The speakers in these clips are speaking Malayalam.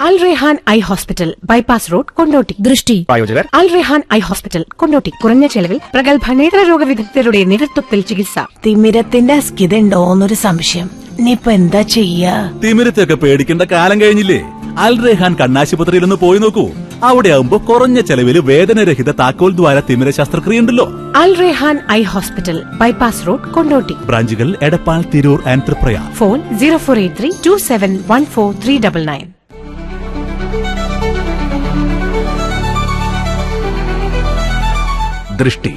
അൽ Rehan eye hospital bypass road Kondotty ദൃഷ്ടി പ്രായോജകർ അൽ റെഹാൻ ഐ ഹോസ്പിറ്റൽ കൊണ്ടോട്ടി കുറഞ്ഞ ചെലവിൽ പ്രഗത്ഭ നേത്രരോഗ വിദഗ്ധരുടെ നേതൃത്വത്തിൽ ചികിത്സ തിമിരത്തിന്റെ അസ്കിതണ്ടോന്നൊരു സംശയം ഇനിയിപ്പൊ എന്താ ചെയ്യാ തിമിരത്തൊക്കെ പേടിക്കേണ്ട കാലം കഴിഞ്ഞില്ലേ അൽ റെഹാൻ കണ്ണാശുപത്രിയിൽ ഒന്ന് പോയി നോക്കൂ അവിടെ ആവുമ്പോ കുറഞ്ഞ ചെലവിൽ വേദനരഹിത താക്കോൽ ദ്വാര തിമിര ശസ്ത്രക്രിയ ഉണ്ടല്ലോ Al Rehan eye hospital bypass road Kondotty ബ്രാഞ്ചുകൾ Edappal Tirur and Triprayar phone zero four eight three two seven one four three double nine ദൃഷ്ടി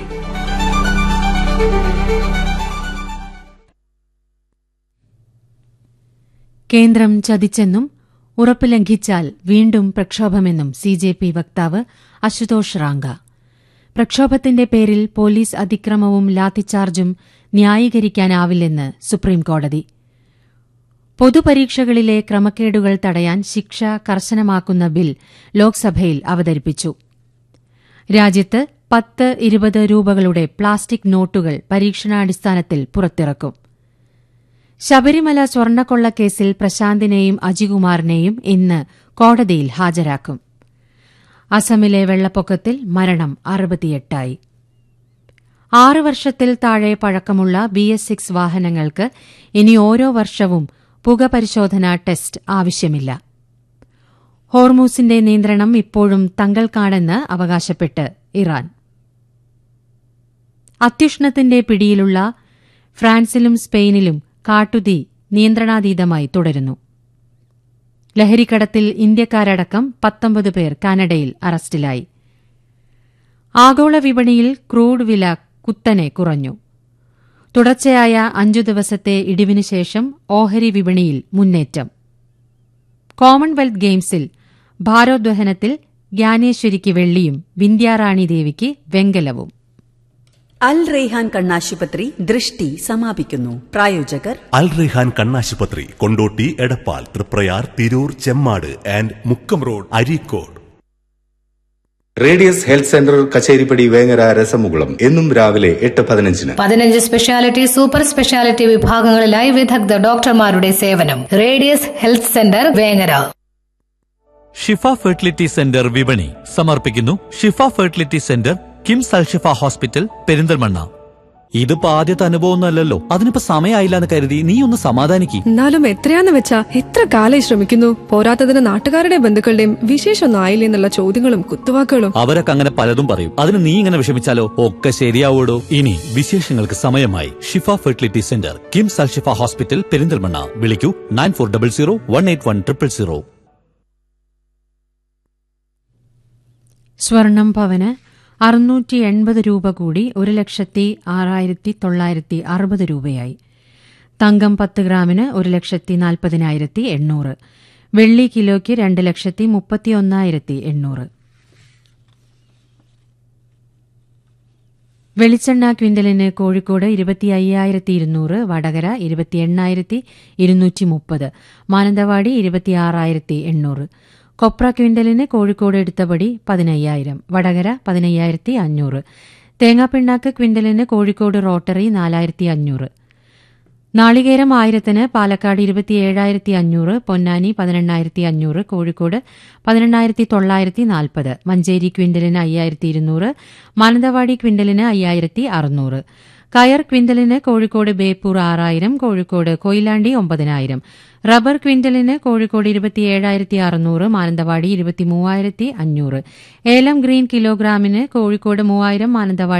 കേന്ദ്രം ചതിച്ചെന്നും ഉറപ്പ് ലംഘിച്ചാൽ വീണ്ടും പ്രക്ഷോഭമെന്നും സി ജെ പി വക്താവ് അശുതോഷ് റാങ്ക പ്രക്ഷോഭത്തിന്റെ പേരിൽ പോലീസ് അതിക്രമവും ലാത്തിച്ചാർജും ന്യായീകരിക്കാനാവില്ലെന്ന് സുപ്രീംകോടതി പൊതുപരീക്ഷകളിലെ ക്രമക്കേടുകൾ തടയാൻ ശിക്ഷ കർശനമാക്കുന്ന ബിൽ ലോക്സഭയിൽ അവതരിപ്പിച്ചു രാജ്യത്ത് പത്ത് ഇരുപത് രൂപകളുടെ പ്ലാസ്റ്റിക് നോട്ടുകൾ പരീക്ഷണാടിസ്ഥാനത്തിൽ പുറത്തിറക്കും ശബരിമല സ്വർണ്ണക്കൊള്ളക്കേസിൽ പ്രശാന്തിനെയും അജികുമാറിനെയും ഇന്ന് കോടതിയിൽ ഹാജരാക്കും അസമിലെ വെള്ളപ്പൊക്കത്തിൽ മരണം അറുപത്തിയെട്ടായി ആറ് വർഷത്തിൽ താഴെ പഴക്കമുള്ള ബി എസ് സിക്സ് വാഹനങ്ങൾക്ക് ഇനി ഓരോ വർഷവും പുക പരിശോധന ടെസ്റ്റ് ആവശ്യമില്ല ഹോർമൂസിന്റെ നിയന്ത്രണം ഇപ്പോഴും തങ്ങൾക്കാണെന്ന് അവകാശപ്പെട്ട് ഇറാൻ അത്യുഷ്ണത്തിന്റെ പിടിയിലുള്ള ഫ്രാൻസിലും സ്പെയിനിലും കാട്ടുതീ നിയന്ത്രണാതീതമായി തുടരുന്നു ലഹരിക്കടത്തിൽ ഇന്ത്യക്കാരടക്കം പത്തൊമ്പത് പേർ കാനഡയിൽ അറസ്റ്റിലായി ആഗോള വിപണിയിൽ ക്രൂഡ് വില കുത്തനെ കുറഞ്ഞു തുടർച്ചയായ അഞ്ചു ദിവസത്തെ ഇടിവിനു ശേഷം ഓഹരി വിപണിയിൽ മുന്നേറ്റം കോമൺവെൽത്ത് ഗെയിംസിൽ ഭാരോദ്വഹനത്തിൽ ജ്ഞാനേശ്വരിക്ക് വെള്ളിയും വിന്ധ്യാറാണി ദേവിക്ക് വെങ്കലവും അൽ റെയ്ഹാൻ കണ്ണാശുപത്രി ദൃഷ്ടി സമാപിക്കുന്നു പ്രായോജകർ അൽ റെഹാൻ കണ്ണാശുപത്രി Kondotty Edappal Triprayar Tirur Chemmad and Mukkam road Areekode radius health centre Kacherippadi Vengara രസമുകുളം എന്നും രാവിലെ എട്ട് പതിനഞ്ചിന് പതിനഞ്ച് സ്പെഷ്യാലിറ്റി സൂപ്പർ സ്പെഷ്യാലിറ്റി വിഭാഗങ്ങളിലായി വിദഗ്ധ ഡോക്ടർമാരുടെ സേവനം radius health centre Vengara Shifa fertility centre വിപണി സമർപ്പിക്കുന്നു Shifa fertility centre KIMS Alshifa hospital Perinthalmanna ഇതിപ്പോ ആദ്യത്തെ അനുഭവമൊന്നുമല്ലല്ലോ അതിനിപ്പോ സമയമായില്ല എന്ന് കരുതി നീ ഒന്ന് സമാധാനിക്ക് എന്നാലും എത്രയാന്ന് വെച്ചാ എത്ര കാലായി ശ്രമിക്കുന്നു പോരാത്തതിന് നാട്ടുകാരുടെയും ബന്ധുക്കളുടെയും വിശേഷമൊന്നും ആയില്ലേ എന്നുള്ള ചോദ്യങ്ങളും കുത്തുവാക്കുകളും അവരൊക്കെ അങ്ങനെ പലതും പറയും അതിന് നീ ഇങ്ങനെ വിഷമിച്ചാലോ ഒക്കെ ശരിയാവൂടോ ഇനി വിശേഷങ്ങൾക്ക് സമയമായി Shifa fertility centre KIMS Alshifa hospital Perinthalmanna വിളിക്കൂ nine four double zero one eight one triple zero സ്വർണം പവന് അറുന്നൂറ്റി എൺപത് രൂപ കൂടി ഒരു ലക്ഷത്തി ആറായിരത്തി തൊള്ളായിരത്തി അറുപത് രൂപയായി തങ്കം പത്ത് ഗ്രാമിന് ഒരു ലക്ഷത്തി നാൽപ്പതിനായിരത്തി എണ്ണൂറ് വെള്ളി കിലോയ്ക്ക് രണ്ട് ലക്ഷത്തി മുപ്പത്തിയൊന്നായിരത്തി എണ്ണൂറ് വെളിച്ചെണ്ണ ക്വിന്റലിന് കോഴിക്കോട് ഇരുപത്തി അയ്യായിരത്തി ഇരുന്നൂറ് വടകര ഇരുപത്തി എണ്ണായിരത്തി ഇരുന്നൂറ്റി മുപ്പത് മാനന്തവാടി ഇരുപത്തിയാറായിരത്തി എണ്ണൂറ് കൊപ്ര ക്വിന്റലിന് കോഴിക്കോട് എടുത്തപടി പതിനയ്യായിരം വടകര പതിനയ്യായിരത്തി അഞ്ഞൂറ് തേങ്ങാപ്പിണ്ണാക്ക് ക്വിന്റലിന് കോഴിക്കോട് റോട്ടറി നാലായിരത്തി അഞ്ഞൂറ് നാളികേരം ആയിരത്തിന് പാലക്കാട് ഇരുപത്തിയേഴായിരത്തി അഞ്ഞൂറ് പൊന്നാനി പതിനെണ്ണായിരത്തി അഞ്ഞൂറ് കോഴിക്കോട് പതിനെണ്ണായിരത്തി തൊള്ളായിരത്തി നാൽപ്പത് മഞ്ചേരി ക്വിന്റലിന് അയ്യായിരത്തി ഇരുന്നൂറ് മാനന്തവാടി ക്വിന്റലിന് അയ്യായിരത്തി അറുന്നൂറ് കയർ ക്വിന്റലിന് കോഴിക്കോട് ബേപ്പൂർ ആറായിരം കോഴിക്കോട് കൊയിലാണ്ടി ഒമ്പതിനായിരം റബ്ബർ ക്വിന്റലിന് കോഴിക്കോട് ഇരുപത്തിയേഴായിരത്തി അറുന്നൂറ് മാനന്തവാടി ഇരുപത്തിമൂവായിരത്തി അഞ്ഞൂറ് ഏലം ഗ്രീൻ കിലോഗ്രാമിന് കോഴിക്കോട് മൂവായിരം മാനന്തവാടി